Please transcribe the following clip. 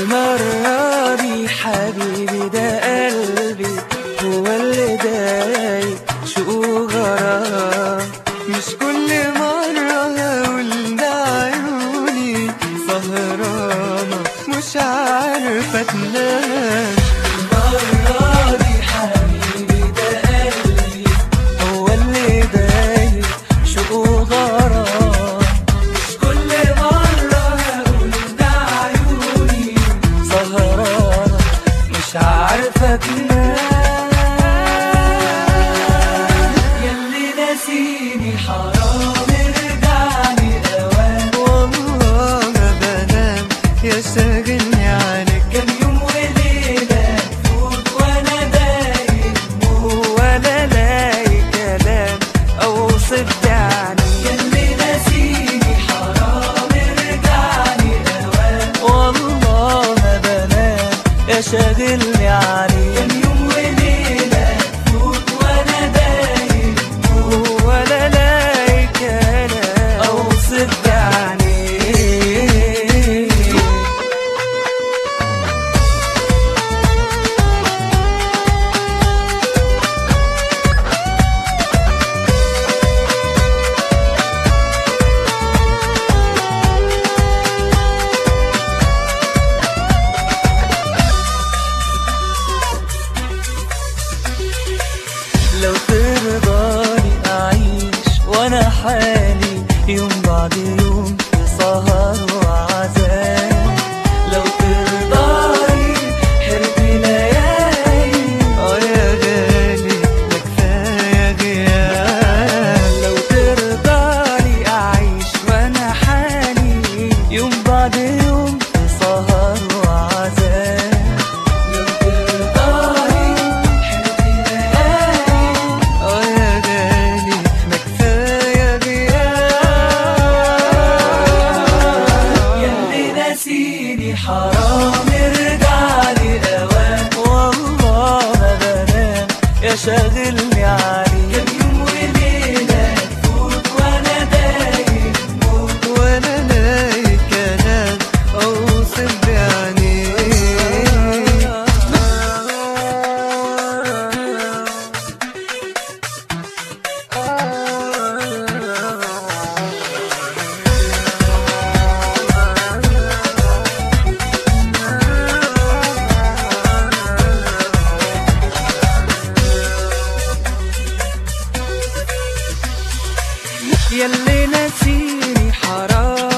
المرة دي حبيبي ده قلبي هو اللي دايق شوق غرام مش كل مرة هقول ده عيوني سهرانة مش عارفة تنام المرة دي حبيبي ده قلبي هو اللي دايق شوق غرام مش كل مرة هقول ده عيوني سهرانة مش عارفة تنام ياللي ناسيني حرام ارجعني اوام والله ما بنام يا شاغلني عنك كام يوم وليلة فوت وانا دايق ولا لاقي كلام اوصف يعني ياللي ناسيني حرام ارجعني اوام والله ما بنام يا شاغلني عليك كام يوم وليلة فوت وانا دايق ولا لاقي كلام اوصف يعني لو ترضاني أعيش وأنا حالي يوم بعد يوم في سهر وعذاب لو ترضاني حرب ليالي اه يا غالي ده كفاية غياب لو ترضاني أعيش وأنا حالي يوم بعد يوم في سهر وعذاب لو ترضاني حرب ليالي اه يا غالي ما كفاية غياب ياللي ناسيني حرام ارجعلي اوام والله ما بنام يا شاغلني عليك كام يوم وليلة تفوت وانا دايق موت وانا لاقي كلام اوصف ياللي ناسيني حرام